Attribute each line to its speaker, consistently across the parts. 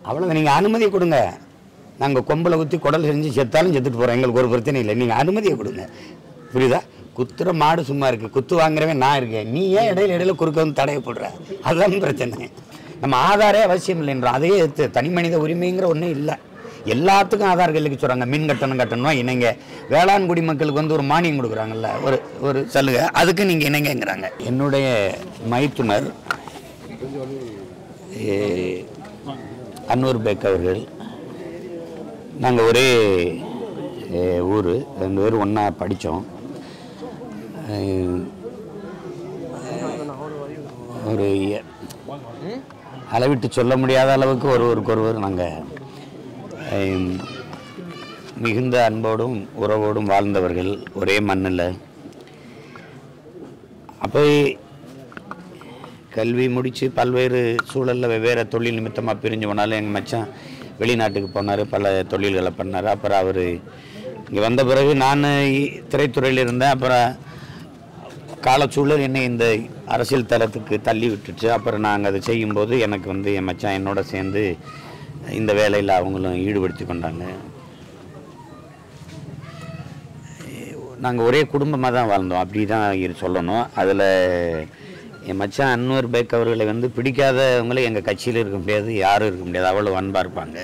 Speaker 1: அவ்வளோதான் நீங்கள் அனுமதி கொடுங்க நாங்கள் கொம்பில் குத்தி குடல் செஞ்சு செத்தாலும் செத்துட்டு போகிறோம் எங்களுக்கு ஒரு பிரச்சனை இல்லை நீங்கள் அனுமதியை கொடுங்க புரியுதா குத்துற மாடு சும்மா இருக்கு குத்து வாங்குறவன் நான் இருக்கேன் நீ ஏன் இடையில இடையில குறுக்க வந்து தடைய போடுற அதுதான் பிரச்சனை நம்ம ஆதாரே அவசியம் இல்லைன்றோம் அதையே எடுத்து தனி மனித உரிமைங்கிற ஒன்றும் இல்லை எல்லாத்துக்கும் ஆதார் கையிலுக்கு சொல்கிறாங்க மின் கட்டணம் கட்டணும் இணைங்க வேளாண் குடிமக்களுக்கு வந்து ஒரு மானியம் கொடுக்குறாங்கல்ல ஒரு ஒரு சலுகை அதுக்கு நீங்கள் இணைங்கங்கிறாங்க என்னுடைய மைத்துனர் ஏ, அன்வர் பேக் அவர்கள் நாங்கள் ஒரே ஊர் ரெண்டு பேரும் ஒன்றா படித்தோம் ஒரு எ- அளவிட்டு சொல்ல முடியாத அளவுக்கு ஒருவருக்கு ஒருவர் நாங்கள் மிகுந்த அன்போடும் உறவோடும் வாழ்ந்தவர்கள் ஒரே மண்ணில் அப்போ கல்வி முடித்து பல்வேறு சூழலில் வெவ்வேறு தொழில் நிமித்தமாக பிரிஞ்சு போனாலும் எங்கள் மச்சான் வெளிநாட்டுக்கு போனார் பல தொழில்களை பண்ணார் அப்புறம் அவர் இங்கே வந்த பிறகு நான் திரைத்துறையில் இருந்தேன் அப்புறம் காலச்சூழல் என்னை இந்த அரசியல் தளத்துக்கு தள்ளி விட்டுச்சு அப்புறம் நாங்கள் அதை செய்யும்போது எனக்கு வந்து என் மச்சான் என்னோட சேர்ந்து இந்த வேலையில் அவங்களும் ஈடுபடுத்தி கொண்டாங்க நாங்கள் ஒரே குடும்பமாக தான் வாழ்ந்தோம் அப்படி தான் இரு- சொல்லணும் அதில் என் மச்சான் அன்வர் பேக் அவர்களை வந்து பிடிக்காதவங்களே எங்கள் கட்சியில் இருக்க முடியாது யாரும் இருக்க முடியாது அவ்வளோ அன்பாக இருப்பாங்க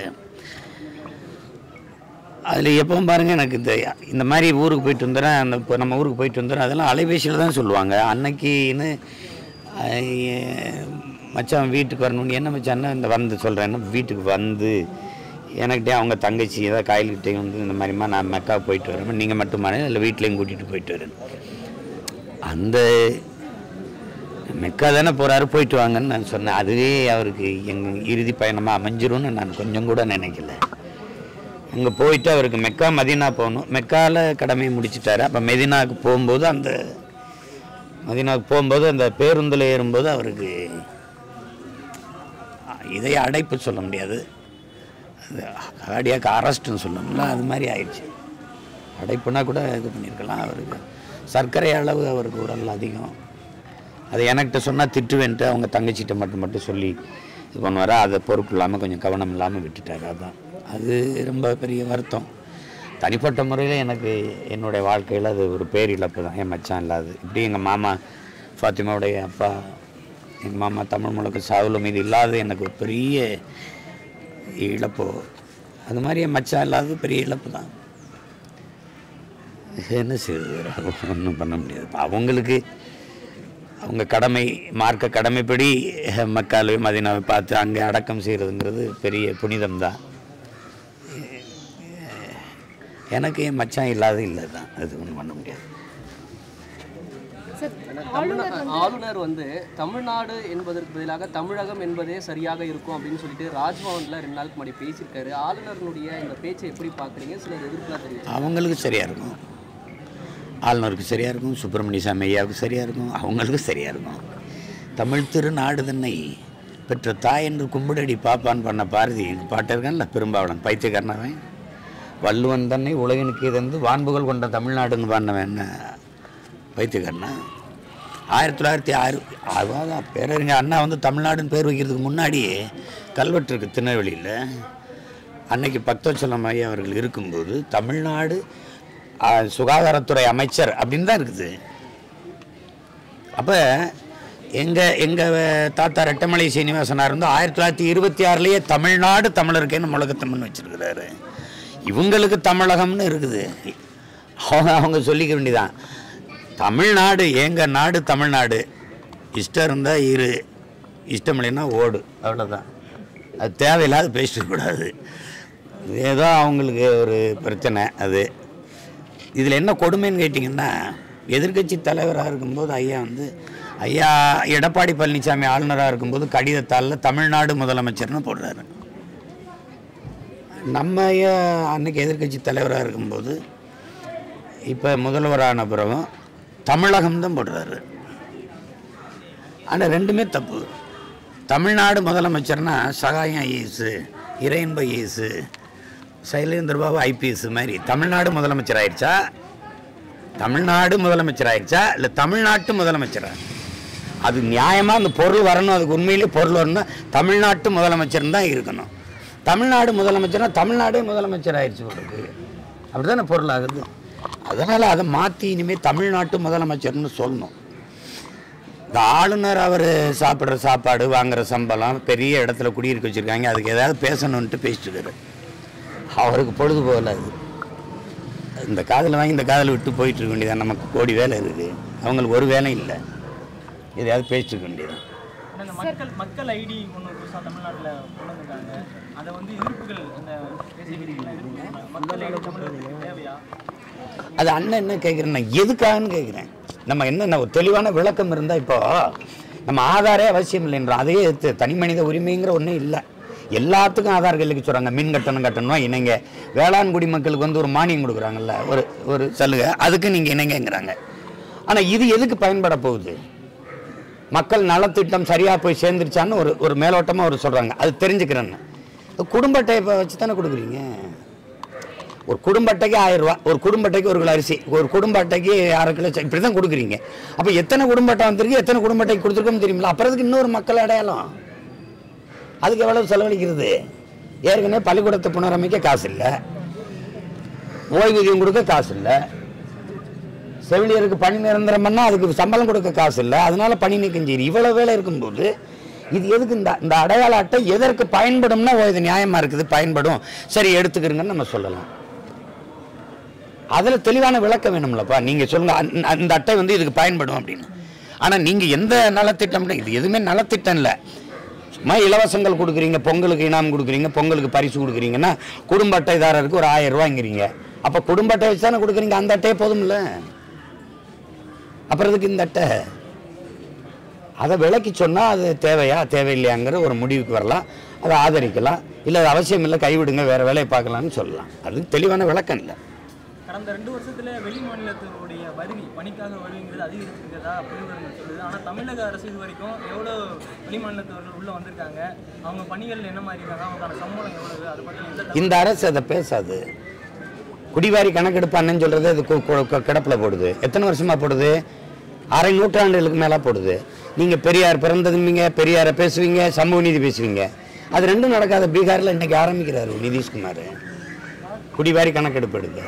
Speaker 1: அதில் எப்பவும் பாருங்கள் எனக்கு இந்த இந்த மாதிரி ஊருக்கு போயிட்டு வந்துடுறேன் அந்த இப்போ நம்ம ஊருக்கு போயிட்டு வந்துடுறேன் அதெல்லாம் அலைபேசியில் தான் சொல்லுவாங்க அன்னைக்குன்னு அஹ், மச்சான் வீட்டுக்கு வரணும்னு என்ன மச்சான்னா இந்த வந்து சொல்கிறேன்னா வீட்டுக்கு வந்து எனக்கிட்டே அவங்க தங்கச்சி ஏதாவது காயல்கிட்டே வந்து இந்த மாதிரிமா நான் மெக்கா போயிட்டு வரேன் நீங்கள் மட்டுமானே இல்லை வீட்லேயும் கூட்டிகிட்டு போயிட்டு வரேன் அந்த மெக்கா தானே போகிறாரு போயிட்டு வாங்கன்னு நான் சொன்னேன் அதுவே அவருக்கு எங்கள் இறுதி பயணமாக அமைஞ்சிரும்னு நான் கொஞ்சம் கூட நினைக்கல அங்கே போயிட்டு அவருக்கு மெக்கா மதினா போகணும் மெக்காவில் கடமையை முடிச்சிட்டாரு அப்போ மெதினாவுக்கு போகும்போது அந்த மதினாவுக்கு போகும்போது அந்த பேருந்தில் ஏறும்போது அவருக்கு இதய அடைப்பு சொல்ல முடியாது அது கார்டியாக்கு அரெஸ்ட்னு சொல்லணும்ல அது மாதிரி ஆயிடுச்சு அடைப்புனா கூட இது பண்ணியிருக்கலாம் அவருக்கு சர்க்கரை அளவு அவருக்கு உடல் அதிகம் அது எனக்கிட்ட சொன்னால் திட்டுவேன்ட்டு அவங்க தங்கச்சிட்ட மட்டும் மட்டும் சொல்லி இது பண்ணுவார் அதை பொறுப்பு இல்லாமல் கொஞ்சம் கவனம் இல்லாமல் விட்டுட்டாரு அதான் அது ரொம்ப பெரிய வருத்தம் தனிப்பட்ட முறையில் எனக்கு என்னுடைய வாழ்க்கையில் அது ஒரு பேரிழப்பு தான் என் மச்சான் இல்லாது இப்படி எங்கள் மாமா ஃபாத்திமாவுடைய அப்பா எங்கள் மாமா தமிழ் முழக்க சாவுல மீது இல்லாத எனக்கு ஒரு பெரிய இழப்பு அது மாதிரி என் மச்சான் இல்லாத பெரிய இழப்பு தான் என்ன செய்யுது ஒன்றும் பண்ண முடியாது இப்ப அவங்களுக்கு அவங்க கடமை மார்க்க கடமைப்படி மக்காலை மதினாவை பார்த்து அங்கே அடக்கம் செய்கிறதுங்கிறது பெரிய புனிதம் தான் எனக்கு என் மச்சான் இல்லாத இல்லை தான் அது ஒன்றும் பண்ண முடியாது
Speaker 2: சார்
Speaker 3: ஏன்னா
Speaker 2: ஆளுநர்
Speaker 3: தமிழ்நா- ஆளுநர் வந்து தமிழ்நாடு என்பதற்கு பதிலாக தமிழகம் என்பதே சரியாக இருக்கும் அப்படின்னு சொல்லிட்டு ராஜ்பவன்ல ரெண்டு நாளுக்கு முன்னாடி பேசியிருக்காரு ஆளுநருடைய இந்த பேச்சை எப்படி பார்க்குறீங்க சிலர் எதிர்ப்புலாம் தெரிவிச்சு
Speaker 1: அவங்களுக்கு சரியாக இருக்கும் ஆளுநருக்கு சரியாக இருக்கும் சுப்பிரமணிய சாமி ஐயாவுக்கு சரியாக இருக்கும் அவங்களுக்கு சரியாக இருக்கும் தமிழ் திருநாடு தன்னை பெற்ற தாய் என்று கும்பிடடி பாப்பான் பண்ண பாரதி எங்கள் பாட்டு இருக்கான்ல பெரும்பாவளன் பைத்தியக்காரனவன் வள்ளுவன் தன்னை உலகினுக்கு இதந்து வான்புகள் கொண்ட தமிழ்நாடுன்னு பாடினவன் என்ன பைத்தியக்காரனா ஆயிரத்தி தொள்ளாயிரத்தி ஆறு அதான் பேரறிஞர் அண்ணா வந்து தமிழ்நாடுன்னு பேர் வைக்கிறதுக்கு முன்னாடியே கல்வெட்டு இருக்கு திருநெல்வேலியில் அன்னைக்கு பக்தோச்சலம் ஐயா அவர்கள் இருக்கும்போது தமிழ்நாடு ஆ, சுகாதாரத்துறை அமைச்சர் அப்படின்னு தான் இருக்குது அப்போ எங்கள் எங்கள் தாத்தா ரெட்டமலை சீனிவாசனார் வந்து ஆயிரத்தி தொள்ளாயிரத்தி இருபத்தி ஆறுலேயே தமிழ்நாடு தமிழருக்கேன்னு முழக்கத்தம்மன் வச்சிருக்கிறாரு இவங்களுக்கு தமிழகம்னு இருக்குது அவங்க அவங்க சொல்லிக்க வேண்டியதான் தமிழ்நாடு எங்கள் நாடு தமிழ்நாடு இஷ்டம் இருந்தால் இரு இஷ்டம் இல்லைன்னா ஓடு அவ்வளோதான் அது தேவையில்லாத பேசிட்டு கூடாது ஏதோ அவங்களுக்கு ஒரு பிரச்சனை அது இதில் என்ன கொடுமைன்னு கேட்டிங்கன்னா எதிர்க்கட்சி தலைவராக இருக்கும்போது ஐயா வந்து ஐயா எடப்பாடி பழனிசாமி ஆளுநராக இருக்கும்போது கடிதத்தாளில் தமிழ்நாடு முதலமைச்சர்னு போடுறாரு நம்ம ஐயா அன்னைக்கு எதிர்க்கட்சி தலைவராக இருக்கும்போது இப்போ முதல்வரான பிறகும் தமிழகம் தான் போடுறாரு ஆனால் ரெண்டுமே தப்பு தமிழ்நாடு முதலமைச்சர்னா Sagayam IAS Iraianbu IAS Sylendra Babu IPS மாதிரி தமிழ்நாடு முதலமைச்சர் ஆயிடுச்சா தமிழ்நாடு முதலமைச்சர் ஆயிடுச்சா இல்லை தமிழ்நாட்டு முதலமைச்சரா அது நியாயமாக அந்த பொருள் வரணும் அதுக்கு உண்மையிலே பொருள் வரணும் தமிழ்நாட்டு முதலமைச்சர் தான் இருக்கணும் தமிழ்நாடு முதலமைச்சர்னா தமிழ்நாடே முதலமைச்சர் ஆயிடுச்சு உங்களுக்கு அப்படிதானே பொருள் ஆகுது அதனால் அதை மாற்றி இனிமேல் தமிழ்நாட்டு முதலமைச்சர்னு சொல்லணும் இந்த ஆளுநர் அவர் சாப்பிட்ற சாப்பாடு வாங்குற சம்பளம் பெரிய இடத்துல குடியிருக்க வச்சுருக்காங்க அதுக்கு ஏதாவது பேசணுன்ட்டு பேசிட்டு இருக்காரு அவருக்கு பொழுது போகல அது இந்த காதில் வாங்கி இந்த காதில் விட்டு போயிட்டு இருக்க வேண்டியதான் நமக்கு கோடி வேலை இருக்குது அவங்களுக்கு ஒரு வேலை இல்லை எதையாவது பேசிட்டு இருக்க வேண்டியதான்
Speaker 2: ஆனா இந்த மக்கள் மக்கள் ஐடி ஒன்று புதுசாக தமிழ்நாட்டில் கொண்டு வந்திருக்காங்க அதை வந்து எதிர்ப்புகள் அந்த பேசிக்கிறீங்களா எதிர்ப்பு மக்கள் ஐடி தமிழர்களுக்கு தேவையா
Speaker 1: அது அண்ணன் என்ன கேட்குறேன் எதுக்காகன்னு கேட்குறேன் நம்ம என்ன ஒரு தெளிவான விளக்கம் இருந்தால் இப்போ நம்ம ஆதாரே அவசியம் இல்லைன்றோம் அதையே எடுத்து தனி மனித உரிமைங்கிற ஒன்றும் இல்லை எல்லாத்துக்கும் ஆதார் கையிலுக்கு சொல்கிறாங்க மின் கட்டணம் கட்டணும் இணைங்க வேளாண் குடிமக்களுக்கு வந்து ஒரு மானியம் கொடுக்குறாங்கல்ல ஒரு ஒரு சலுகை அதுக்கு நீங்கள் இணைங்கங்கிறாங்க ஆனால் இது எதுக்கு பயன்பட போகுது மக்கள் நலத்திட்டம் சரியாக போய் சேர்ந்துருச்சான்னு ஒரு ஒரு மேலோட்டமாக ஒரு சொல்கிறாங்க அது தெரிஞ்சுக்கிறேன்னு குடும்ப அட்டையை வச்சு தானே கொடுக்குறீங்க ஒரு குடும்ப அட்டைக்கு ஆயிரம் ரூபா ஒரு குடும்ப அட்டைக்கு ஒரு கிலோ அரிசி ஒரு குடும்ப அட்டைக்கு அரை கிலோ ச- இப்படி தான் கொடுக்குறீங்க அப்போ எத்தனை குடும்ப அட்டை வந்திருக்கு எத்தனை குடும்ப அட்டைக்கு கொடுத்துருக்கோம் தெரியுமில்ல அப்புறம் அதுக்கு இன்னொரு மக்கள் அடையாளம் அதுக்கு எவ்வளவு செலவழிக்கிறது ஏற்கனவே பள்ளிக்கூடத்தை புனரமைக்க காசு இல்லை ஓய்வூதியம் கொடுக்க காசு இல்லை செவிலியருக்கு பணி நிரந்தரம் பண்ணால் அதுக்கு சம்பளம் கொடுக்க காசு இல்லை அதனால பணி நீக்கம் செய்யுது இவ்வளோ வேலை இருக்கும்போது இது எதுக்கு இந்த இந்த அடையாள அட்டை எதற்கு பயன்படும்னா ஓ இது நியாயமாக இருக்குது பயன்படும் சரி எடுத்துக்கிறங்கன்னு நம்ம சொல்லலாம் அதில் தெளிவான விளக்கம் வேணும்லப்பா நீங்கள் சொல்லுங்க அந்த- அந்த அட்டை வந்து இதுக்கு பயன்படும் அப்படின்னு ஆனால் நீங்கள் எந்த நலத்திட்டம் இது எதுவுமே நலத்திட்டம் இல்லை சும்மா இலவசங்கள் கொடுக்குறீங்க பொங்கலுக்கு இனாம் கொடுக்குறீங்க பொங்கலுக்கு பரிசு கொடுக்குறீங்கன்னா குடும்ப அட்டைதாரருக்கு ஒரு ஆயிரம் ரூபாய்ங்கிறீங்க அப்போ குடும்ப அட்டை வச்சு தானே கொடுக்குறீங்க அந்த அட்டையே போதும்ல அப்புறம் இதுக்கு இந்த அட்டை அதை விளக்கி சொன்னால் அது தேவையா தேவையில்லையாங்கிற ஒரு முடிவுக்கு வரலாம் அதை ஆதரிக்கலாம் இல்லை அது அவசியம் இல்லை கைவிடுங்க வேறு வேலையை பார்க்கலாம்னு சொல்லலாம் அது தெளிவான விளக்கம் இல்லை
Speaker 2: கடந்த ரெண்டு வருஷத்துல வெளி மாநிலத்தினுடைய வருகை பணிக்காக வருகைங்கிறது அதிகரிச்சிருக்கிறதா புள்ளிவிவரங்கள் சொல்லுது ஆனா தமிழக அரசு இது வரைக்கும் எவ்வளோ வெளி மாநிலத்தவர்கள் உள்ள வந்திருக்காங்க அவங்க பணிகள் என்ன மாதிரி இருக்காங்க அவங்களுக்கான சம்பளம் எவ்வளவு அதை பத்தி எந்த தகவலும்
Speaker 1: இந்த அரசு அதை பேசாது குடிவாரி கணக்கெடுப்பான்னு சொல்றது அது கு- கு- கு- கிடப்புல போடுது எத்தனை வருஷமா போடுது அரை நூற்றாண்டுகளுக்கு மேலே போடுது நீங்கள் பெரியார் பிறந்ததும்பீங்க பெரியாரை பேசுவீங்க சமூக நீதி பேசுவீங்க அது ரெண்டும் நடக்காத பீகாரில் இன்னைக்கு ஆரம்பிக்கிறாரு நிதிஷ்குமார் குடிவாரி கணக்கெடுப்பு எடுக்க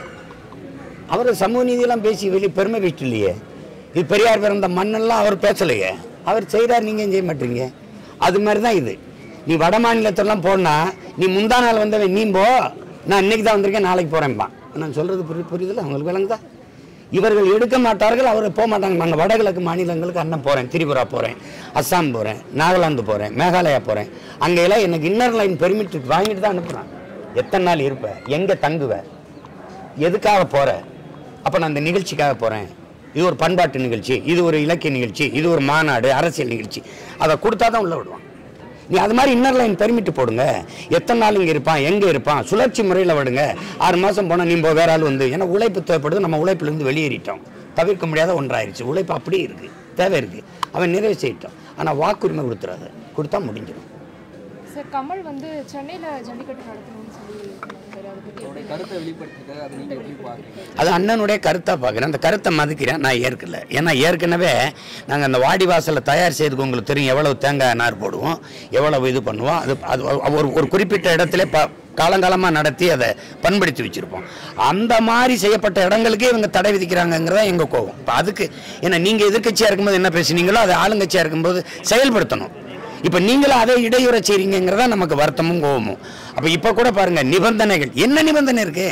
Speaker 1: அவர் சமூக நீதியெல்லாம் பேசி வெளியே பெருமை பேசிட்டு இல்லையே இது பெரியார் பிறந்த மண்ணெல்லாம் அவர் பேசலையே அவர் செய்கிறார் நீங்கள் செய்ய மாட்டீங்க அது மாதிரி தான் இது நீ வட மாநிலத்தெல்லாம் போனா நீ முந்தா நாள் வந்தவன் நீ போ நான் இன்னைக்கு தான் வந்திருக்கேன் நாளைக்கு போகிறேன்பா நான் சொல்கிறது புரி புரியுதுல அவங்களுக்கு விளங்குதா இவர்கள் எடுக்க மாட்டார்கள் அவர் போக மாட்டாங்க நாங்கள் வடகிழக்கு மாநிலங்களுக்கு அண்ணன் போகிறேன் திரிபுரா போகிறேன் அஸ்ஸாம் போகிறேன் நாகாலாந்து போகிறேன் மேகாலயா போகிறேன் அங்கெல்லாம் எனக்கு இன்னர் லைன் பெர்மிட் வாங்கிட்டு தான் அனுப்புகிறேன் எத்தனை நாள் இருப்ப எங்கே தங்குவ எதுக்காக போற அப்போ நான் இந்த நிகழ்ச்சிக்காக போகிறேன் இது ஒரு பண்பாட்டு நிகழ்ச்சி இது ஒரு இலக்கிய நிகழ்ச்சி இது ஒரு மாநாடு அரசியல் நிகழ்ச்சி அதை கொடுத்தா தான் உள்ள விடுவான் நீ அது மாதிரி இன்னர் லைன் பெர்மிட் போடுங்க எத்தனை நாள் இங்கே இருப்பான் எங்கே இருப்பான் சுழற்சி முறையில் விடுங்க ஆறு மாதம் போனால் நீ போ வேற ஆள் வந்து ஏன்னா உழைப்பு தேவைப்படுது நம்ம உழைப்புலேருந்து வெளியேறிட்டோம் தவிர்க்க முடியாத ஒன்றாயிருச்சு உழைப்பு அப்படியே இருக்குது தேவை இருக்குது அவன் நிறைவு செய்யிட்டோம் ஆனால் வாக்குரிமை கொடுத்துறாத கொடுத்தா முடிஞ்சிடும்
Speaker 4: சார் கமல் வந்து சென்னையில் ஜல்லிக்கட்டு நடத்தணும்னு சொல்லி சார் அதை பற்றி
Speaker 3: அவருடைய கருத்தை வெளிப்படுத்திருக்காரு அதை நீங்க எப்படி பாக்குறீங்க
Speaker 1: அது அண்ணனுடைய கருத்தாக பார்க்குறேன் அந்த கருத்தை மதிக்கிறேன் நான் ஏற்கல ஏன்னா ஏற்கனவே நாங்கள் அந்த வாடி வாசலில் தயார் செய்யறதுக்கு உங்களுக்கு தெரியும் எவ்வளவு தேங்காய் நார் போடுவோம் எவ்வளவு இது பண்ணுவோம் அது அது ஒரு ஒரு குறிப்பிட்ட இடத்துல ப காலங்காலமாக நடத்தி அதை பண்படுத்தி வச்சுருப்போம் அந்த மாதிரி செய்யப்பட்ட இடங்களுக்கே இவங்க தடை விதிக்கிறாங்கங்கிறதா எங்கள் கோவம் இப்போ அதுக்கு ஏன்னா நீங்கள் எதிர்க்கட்சியாக இருக்கும்போது என்ன பேசுனீங்களோ அதை ஆளுங்கட்சியாக இருக்கும்போது செயல்படுத்தணும் இப்போ நீங்களும் அதை இடையூற செய்றீங்கிறதா நமக்கு வருத்தமும் கோவமும் அப்போ இப்போ கூட பாருங்க நிபந்தனைகள் என்ன நிபந்தனை இருக்கு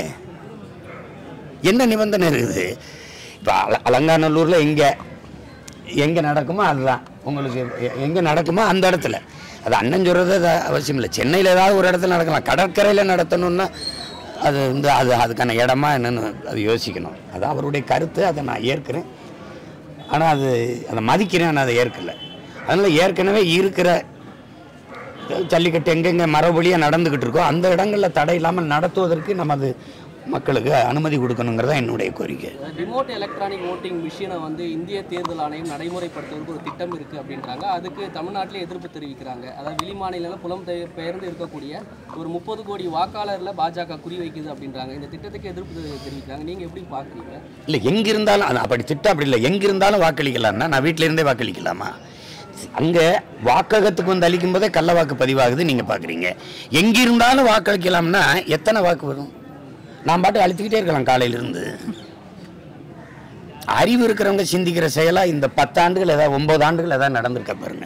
Speaker 1: என்ன நிபந்தனை இருக்குது இப்போ அல அலங்காநல்லூரில் எங்கே எங்கே நடக்குமோ அதுதான் உங்களுக்கு எ- எங்கே நடக்குமோ அந்த இடத்துல அது அண்ணன் சொல்கிறது அது அவசியம் இல்லை சென்னையில் ஏதாவது ஒரு இடத்துல நடக்கலாம் கடற்கரையில் நடத்தணும்னா அது வந்து அது அதுக்கான இடமா என்னன்னு அது யோசிக்கணும் அது அவருடைய கருத்து அதை நான் ஏற்கிறேன் ஆனால் அது அதை மதிக்கிறேன் ஆனால் அதை ஏற்கலை அதனால் ஏற்கனவே இருக்கிற ஜல்லிக்கட்டு எங்கெங்கே மரபடியாக நடந்துக்கிட்டு இருக்கோ அந்த இடங்களில் தடை இல்லாமல் நடத்துவதற்கு நமது மக்களுக்கு அனுமதி கொடுக்கணுங்கிறதா என்னுடைய கோரிக்கை
Speaker 3: ரிமோட் எலக்ட்ரானிக் ஓட்டிங் மிஷினை வந்து இந்திய தேர்தல் ஆணையம் நடைமுறைப்படுத்துவதற்கு ஒரு திட்டம் இருக்கு அப்படின்றாங்க அதுக்கு தமிழ்நாட்டிலே எதிர்ப்பு தெரிவிக்கிறாங்க அதாவது வெளி மாநில புலம் பெயர்- பெயர்ந்து இருக்கக்கூடிய ஒரு முப்பது கோடி வாக்காளர்ல பாஜக குறி வைக்குது அப்படின்றாங்க இந்த திட்டத்துக்கு எதிர்ப்பு தெரி- தெரிவிக்கிறாங்க நீங்க எப்படி பாக்குறீங்க
Speaker 1: இல்லை எங்கிருந்தாலும் அது அப்படி திட்டம் அப்படி இல்லை எங்கிருந்தாலும் வாக்களிக்கலாம்னா நான் வீட்டில இருந்தே வாக்களிக்கலாமா அங்கே வாக்ககத்துக்கு வந்து அளிக்கும் போதே கள்ள வாக்கு பதிவாகுது நீங்கள் பார்க்குறீங்க எங்கிருந்தாலும் வாக்களிக்கலாம்னா எத்தனை வாக்கு வரும் நான் பாட்டு அழுத்திக்கிட்டே இருக்கலாம் காலையிலிருந்து அறிவு இருக்கிறவங்க சிந்திக்கிற செயலாக இந்த பத்தாண்டுகள் ஏதாவது ஒன்பது ஆண்டுகள் ஏதாவது நடந்திருக்கா பாருங்க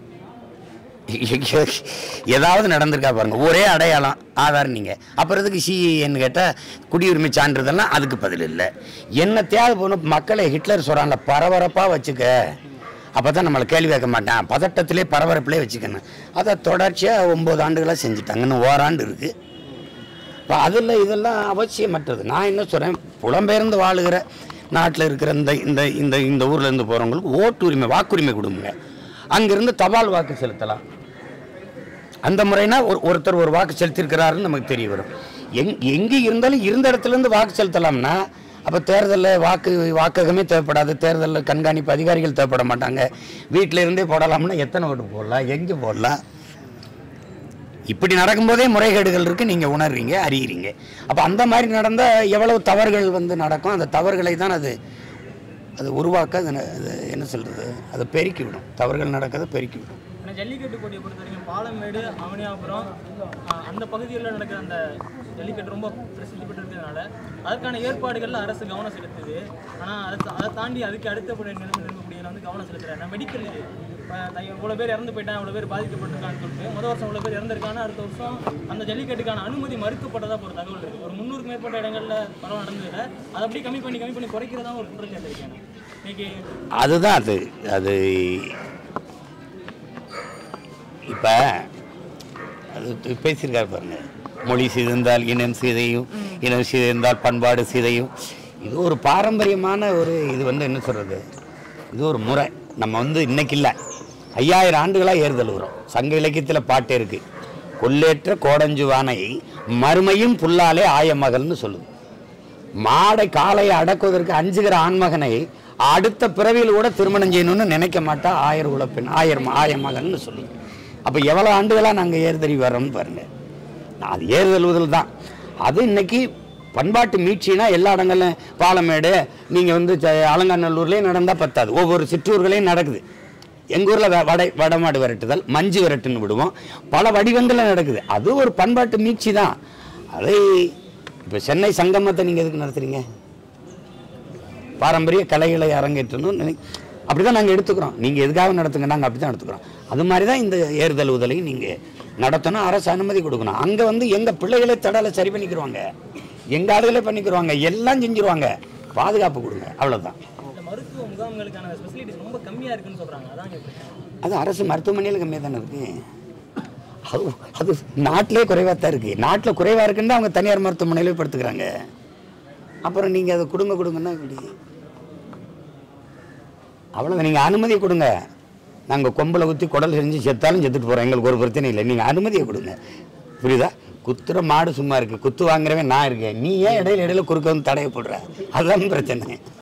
Speaker 1: ஏதாவது நடந்திருக்கா பாருங்க ஒரே அடையாளம் ஆதார் நீங்க அப்புறம் எதுக்கு சிஏன்னு கேட்டால் குடியுரிமை சான்றிதழ்லாம் அதுக்கு பதில் இல்லை என்ன தேவை போகணும் மக்களை ஹிட்லர் சொல்கிறான்ல பரபரப்பாக வச்சுக்க அப்போ தான் நம்மளை கேள்வி கேட்க மாட்டான் பதட்டத்திலே பரபரப்பிலே வச்சுக்கணும் அதை தொடர்ச்சியாக ஒம்பது ஆண்டுகளாக செஞ்சுட்டாங்க இன்னும் ஓராண்டு இருக்குது இப்போ அதில் இதெல்லாம் அவசியமற்றது நான் என்ன சொல்கிறேன் புலம்பெயர்ந்து வாழுகிற நாட்டில் இருக்கிற இந்த இந்த இந்த இந்த ஊர்ல இருந்து போகிறவங்களுக்கு ஓட்டு உரிமை வாக்குரிமை கொடுங்க அங்கிருந்து தபால் வாக்கு செலுத்தலாம் அந்த முறைனா ஒரு ஒருத்தர் ஒரு வாக்கு செலுத்தியிருக்கிறாருன்னு நமக்கு தெரிய வரும் எங் எங்கே இருந்தாலும் இருந்த இடத்துல இருந்து வாக்கு செலுத்தலாம்னா அப்போ தேர்தலில் வாக்கு வாக்ககமே தேவைப்படாது தேர்தலில் கண்காணிப்பு அதிகாரிகள் தேவைப்பட மாட்டாங்க வீட்டில் இருந்தே போடலாம்னா எத்தனை ஓட்டு போடலாம் எங்கே போடலாம் இப்படி நடக்கும்போதே முறைகேடுகள் இருக்கு நீங்க உணர்றீங்க அறியறீங்க அப்ப அந்த மாதிரி நடந்தா எவ்வளவு தவறுகள் வந்து நடக்கும் அந்த தவறுகளை தான் அது அது உருவாக்க அது ந- அது என்ன சொல்றது அதை பெருக்கி விடும் தவறுகள் நடக்கிறத பெருக்கி விடும்
Speaker 2: ஆனால் ஜல்லிக்கட்டு போட்டியை பொறுத்த வரைக்கும் பாலமேடு அவனியாபுரம் ஆஹ், அந்த பகுதிகளில் நடக்கிற அந்த ஜல்லிக்கட்டு ரொம்ப பிரசித்தி பெற்றிருக்கிறதுனால அதற்கான ஏற்பாடுகளில் அரசு கவனம் செலுத்துது ஆனால் அதை தா- அதை தாண்டி அதுக்கு அடுத்தபடி நிலைமை இருக்கக்கூடியதில் வந்து கவனம் செலுத்துறாங்க மெடிக்கல் இவ்வளோ பேர் இறந்து போயிட்டாங்க இவ்வளோ பேர் பாதிக்கப்பட்டிருக்கான்னு சொல்லிட்டு முதல் வருஷம் இவ்வளோ பேர் இறந்துருக்காங்க அடுத்த வருஷம் அந்த ஜல்லிக்கட்டுக்கான அனுமதி மறுக்கப்பட்டதா ஒரு தகவல் இருக்குது ஒரு முந்நூறுக்கு மேற்பட்ட இடங்கள்ல பரவ நடந்ததில்ல அதை அப்படியே கம்மி பண்ணி கம்மி பண்ணி குறைக்கிறதா ஒரு குற்றச்சாட்டு இருக்கேன் இன்னைக்கு
Speaker 1: அதுதான் அது அது இப்போ அது து- பேசியிருக்காரு பாருங்க மொழி சிதைந்தால் இனம் சிதையும் இனம் சிதைந்தால் பண்பாடு சிதையும் இது ஒரு பாரம்பரியமான ஒரு இது வந்து என்ன சொல்றது இது ஒரு முறை நம்ம வந்து இன்னைக்கு இல்லை ஐயாயிரம் ஆண்டுகளாக ஏறுதழுகிறோம் சங்க இலக்கியத்தில் பாட்டே இருக்கு கொல்லேற்ற கோடஞ்சுவானை மறுமையும் புல்லாலே ஆயமகள்னு சொல்லுது மாடை காளையை அடக்குவதற்கு அஞ்சுகிற ஆண்மகனை அடுத்த பிறவியில் கூட திருமணம் செய்யணும்னு நினைக்க மாட்டா ஆயர் உழப்பெண் ஆயர் ஆயர் மகன்னு சொல்லுது அப்போ எவ்வளோ ஆண்டுகளாக நாங்கள் ஏறுதறி வரோம்னு பாருங்க அது ஏறுதழுவுதல் தான் அது இன்னைக்கு பண்பாட்டு மீட்சினா எல்லா இடங்கள்லையும் பாலமேடு நீங்கள் வந்து ச- அலங்காநல்லூர்லேயும் நடந்தால் பத்தாது ஒவ்வொரு சிற்றூர்களையும் நடக்குது எங்கள் ஊரில் வடை வடமாடு விரட்டுதல் மஞ்சு விரட்டுன்னு விடுவோம் பல வடிவங்களில் நடக்குது அது ஒரு பண்பாட்டு மீட்சி தான் அதை இப்போ சென்னை சங்கமத்தை நீங்கள் எதுக்கு நடத்துறீங்க பாரம்பரிய கலைகளை அரங்கேற்றணும் நினை அப்படி தான் நாங்கள் எடுத்துக்கிறோம் நீங்கள் எதுக்காக நடத்துங்க நாங்கள் அப்படி தான் எடுத்துக்கிறோம் அது மாதிரி தான் இந்த ஏறுதல் உதலையும் நீங்கள் நடத்தணும் அரசு அனுமதி கொடுக்கணும் அங்கே வந்து எங்கள் பிள்ளைகளே தடலை சரி பண்ணிக்கிருவாங்க எங்கள் ஆளுகளே பண்ணிக்கிருவாங்க எல்லாம் செஞ்சுருவாங்க பாதுகாப்பு கொடுங்க அவ்வளவுதான்
Speaker 2: இந்த மருத்துவ முகாம்களுக்கான ஃபெசிலிட்டிஸ் ரொம்ப கம்மியாக இருக்குன்னு சொல்கிறாங்க அதான் கேட்குறேன்
Speaker 1: அது அரசு மருத்துவமனையில் கம்மியாக தானே இருக்கு அது அது நாட்டிலே குறைவாக தான் இருக்கு நாட்டில் குறைவாக இருக்குன்னு அவங்க தனியார் மருத்துவமனையிலே படுத்துக்கிறாங்க அப்புறம் நீங்கள் அதை கொடுங்க கொடுங்கன்னா இப்படி அவ்வளோதான் நீங்கள் அனுமதியை கொடுங்க நாங்கள் கொம்பில் குத்தி குடல் செஞ்சு செத்தாலும் செத்துட்டு போகிறோம் எங்களுக்கு ஒரு பிரச்சனை இல்லை நீங்கள் அனுமதியை கொடுங்க புரியுதா குத்துற மாடு சும்மா இருக்கு குத்து வாங்குறவன் நான் இருக்கேன் நீ ஏன் இடையில இடையில குறுக்க வந்து தடைய போடுற அதுதான் பிரச்சனை